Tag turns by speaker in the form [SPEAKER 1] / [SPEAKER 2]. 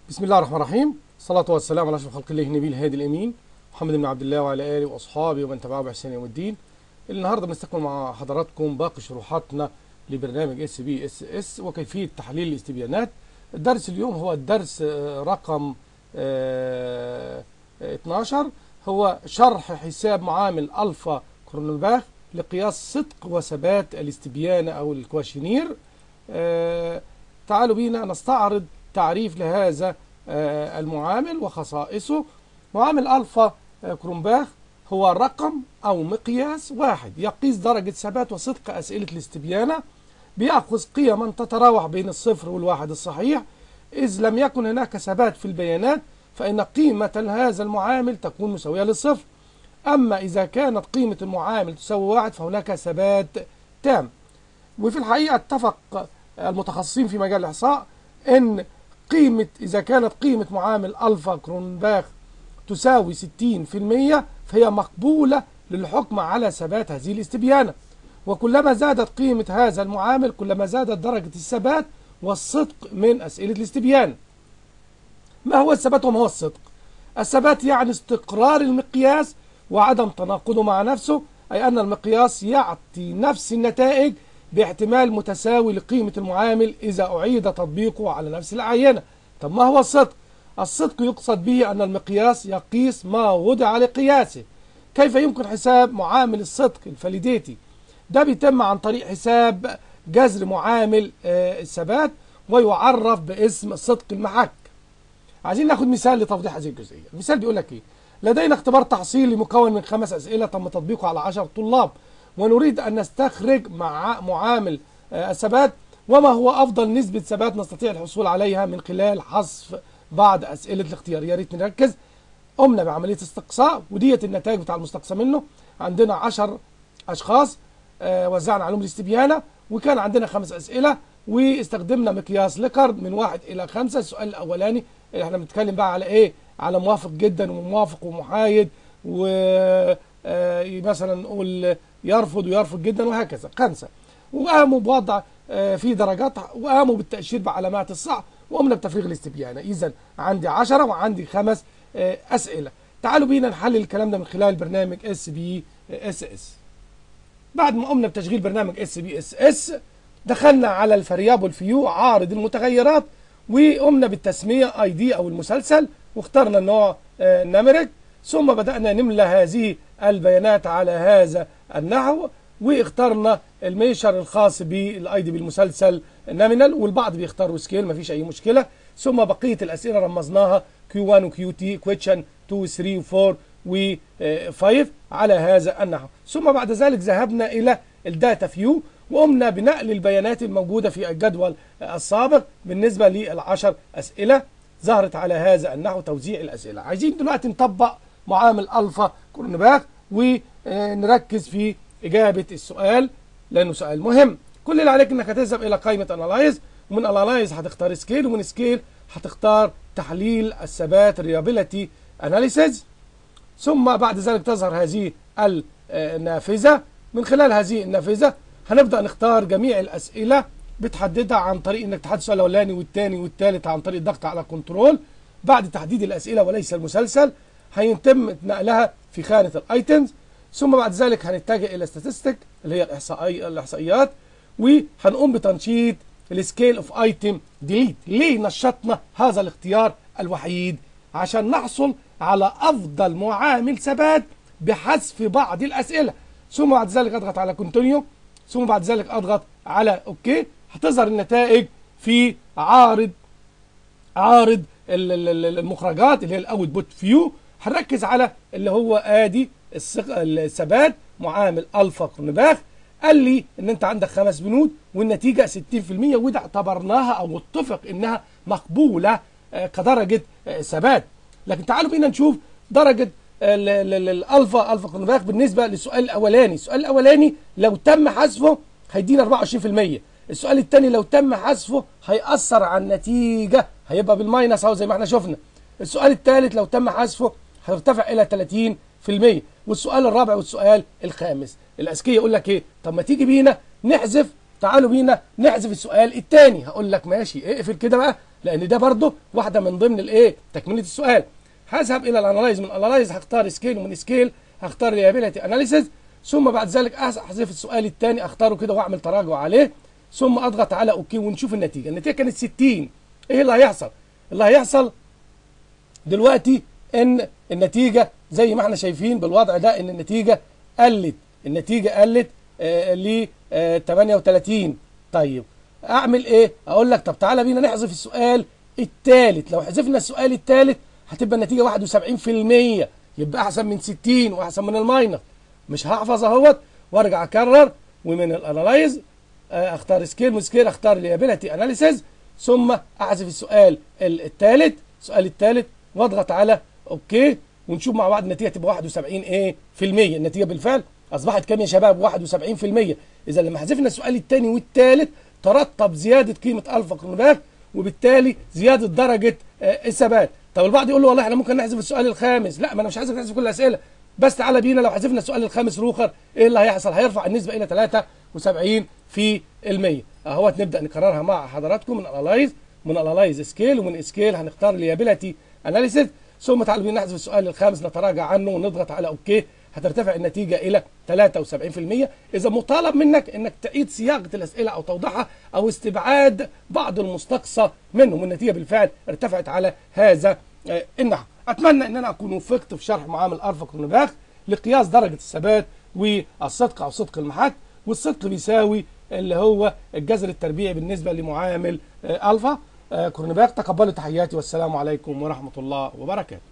[SPEAKER 1] بسم الله الرحمن الرحيم الصلاة والسلام على أشرف خلق الله النبي الهادي الأمين محمد بن عبد الله وعلى آله وأصحابه ومن تبعه بإحسان يوم الدين النهارده بنستكمل مع حضراتكم باقي شروحاتنا لبرنامج اس بي اس اس وكيفية تحليل الاستبيانات الدرس اليوم هو الدرس آه، رقم آه، 12 هو شرح حساب معامل ألفا كرونوباخ لقياس صدق وثبات الاستبيانة أو الكواشينير آه، تعالوا بينا نستعرض تعريف لهذا آه، المعامل وخصائصه معامل ألفا آه، كرومباخ هو رقم أو مقياس واحد يقيس درجة ثبات وصدق أسئلة الاستبيانة بيأخذ قيما تتراوح بين الصفر والواحد الصحيح إذ لم يكن هناك ثبات في البيانات فإن قيمة هذا المعامل تكون مساوية للصفر أما إذا كانت قيمة المعامل تساوي واحد فهناك ثبات تام وفي الحقيقة اتفق المتخصصين في مجال الإحصاء أن قيمة إذا كانت قيمة معامل ألفا كرونباخ تساوي 60% فهي مقبولة للحكم على ثبات هذه الاستبيانة وكلما زادت قيمة هذا المعامل كلما زادت درجة الثبات والصدق من أسئلة الاستبيان ما هو الثبات وما هو الصدق الثبات يعني استقرار المقياس وعدم تناقضه مع نفسه أي أن المقياس يعطي نفس النتائج باحتمال متساوي لقيمة المعامل إذا أعيد تطبيقه على نفس العينة طب ما هو الصدق؟ الصدق يقصد به أن المقياس يقيس ما وضع لقياسه كيف يمكن حساب معامل الصدق الفاليديتي ده بيتم عن طريق حساب جذر معامل آه، الثبات ويعرف باسم صدق المحك عايزين ناخد مثال لتوضيح هذه الجزئيه المثال بيقول لك ايه لدينا اختبار تحصيلي مكون من خمس اسئله تم تطبيقه على 10 طلاب ونريد ان نستخرج مع معامل آه، الثبات وما هو افضل نسبه ثبات نستطيع الحصول عليها من خلال حذف بعض اسئله الاختيار يا ريت نركز قمنا بعمليه استقصاء وديت النتائج بتاع المستقصى منه عندنا 10 اشخاص آه، وزعنا عليهم الاستبيانه وكان عندنا خمس اسئله واستخدمنا مقياس ليكارد من واحد الى خمسه السؤال الاولاني اللي احنا بنتكلم بقى على ايه؟ على موافق جدا وموافق ومحايد و آه، مثلا نقول يرفض ويرفض جدا وهكذا خمسه وقاموا بوضع آه، في درجات وقاموا بالتاشير بعلامات الصح وقمنا بتفريغ الاستبيانه اذا عندي 10 وعندي خمس آه، اسئله تعالوا بينا نحلل الكلام ده من خلال برنامج اس بي اس اس بعد ما قمنا بتشغيل برنامج اس بي اس اس دخلنا على الفاريابل فيو عارض المتغيرات وقمنا بالتسميه اي دي او المسلسل واخترنا النوع نمرك ثم بدانا نملى هذه البيانات على هذا النحو واخترنا الميشر الخاص بالاي دي بالمسلسل نامينال والبعض بيختاروا سكيل مفيش اي مشكله ثم بقيه الاسئله رمزناها كيو 1 وكيو تي كويتشن 2 3 و4 و5 على هذا النحو ثم بعد ذلك ذهبنا الى الداتا فيو وقمنا بنقل البيانات الموجوده في الجدول السابق بالنسبه للعشر اسئله ظهرت على هذا النحو توزيع الاسئله عايزين دلوقتي نطبق معامل الفا كورنباخ ونركز في اجابه السؤال لانه سؤال مهم كل اللي عليك انك هتذهب الى قائمه انالايز ومن انالايز هتختار سكيل ومن سكيل هتختار تحليل الثبات ريابيليتي اناليسيز ثم بعد ذلك تظهر هذه النافذه من خلال هذه النافذه هنبدا نختار جميع الاسئله بتحددها عن طريق انك تحدد السؤال الاولاني والثاني والثالث عن طريق الضغط على كنترول بعد تحديد الاسئله وليس المسلسل هيتم نقلها في خانه الايتمز ثم بعد ذلك هنتجه الى ستاتستيك اللي هي الاحصائي الاحصائيات وهنقوم بتنشيط السكيل اوف ايتم ديليت ليه نشطنا هذا الاختيار الوحيد عشان نحصل على افضل معامل ثبات بحذف بعض الاسئله ثم بعد ذلك اضغط على كونتينيو ثم بعد ذلك اضغط على اوكي هتظهر النتائج في عارض عارض ال- ال- ال- المخرجات اللي هي الاوت بوت فيو هنركز على اللي هو ادي الثق- الثبات معامل الفا كورنباخ قال لي ان انت عندك خمس بنود والنتيجه 60% وده اعتبرناها او اتفق انها مقبوله آه، كدرجه آه، ثبات لكن تعالوا بينا نشوف درجه ال- ال- ال- الالفا الفا كورنباخ بالنسبه للسؤال الاولاني السؤال الاولاني لو تم حذفه هيدينا 24% السؤال الثاني لو تم حذفه هيأثر على النتيجه هيبقى بالماينس اهو زي ما احنا شفنا السؤال الثالث لو تم حذفه هيرتفع الى 30% والسؤال الرابع والسؤال الخامس الاذكياء يقول لك ايه طب ما تيجي بينا نحذف تعالوا بينا نحذف السؤال الثاني هقول لك ماشي اقفل كده بقى لان ده برضه واحده من ضمن الايه تكمله السؤال هذهب الى الانالايز من الانالايز هختار سكيل ومن سكيل هختار ريابيليتي اناليسيز ثم بعد ذلك احذف السؤال الثاني اختاره كده واعمل تراجع عليه ثم اضغط على اوكي ونشوف النتيجه النتيجه كانت 60 ايه اللي هيحصل اللي هيحصل دلوقتي ان النتيجه زي ما احنا شايفين بالوضع ده ان النتيجه قلت النتيجه قلت آه ل آه 38 طيب اعمل ايه اقول لك طب تعالى بينا نحذف السؤال الثالث لو حذفنا السؤال الثالث هتبقى النتيجه 71% يبقى احسن من 60 واحسن من الماينس مش هحفظ اهوت وارجع اكرر ومن الانالايز اختار سكيل من سكيل اختار ليابيلتي اناليسيز ثم احذف السؤال الثالث السؤال الثالث واضغط على اوكي ونشوف مع بعض النتيجه تبقى 71 ايه في المية النتيجه بالفعل اصبحت كام يا شباب 71% اذا لما حذفنا السؤال الثاني والثالث ترتب زياده قيمه الفا كرونباك وبالتالي زياده درجه آه الثبات طب البعض يقول له والله احنا ممكن نحذف السؤال الخامس لا ما انا مش عايز نحذف كل الاسئله بس تعالى بينا لو حذفنا السؤال الخامس روخر ايه اللي هيحصل هيرفع النسبه الى 73 في المية اهوت نبدا نكررها مع حضراتكم من انالايز من انالايز سكيل ومن سكيل هنختار ليابيلتي اناليسيس ثم تعالوا بينا نحذف السؤال الخامس نتراجع عنه ونضغط على اوكي هترتفع النتيجه الى 73% اذا مطالب منك انك تعيد صياغه الاسئله او توضيحها او استبعاد بعض المستقصى منهم والنتيجه بالفعل ارتفعت على هذا النحو اتمنى ان انا اكون وفقت في شرح معامل الفا كرونباخ لقياس درجه الثبات والصدق او صدق المحك والصدق بيساوي اللي هو الجذر التربيعي بالنسبه لمعامل الفا كرونباخ تقبلوا تحياتي والسلام عليكم ورحمه الله وبركاته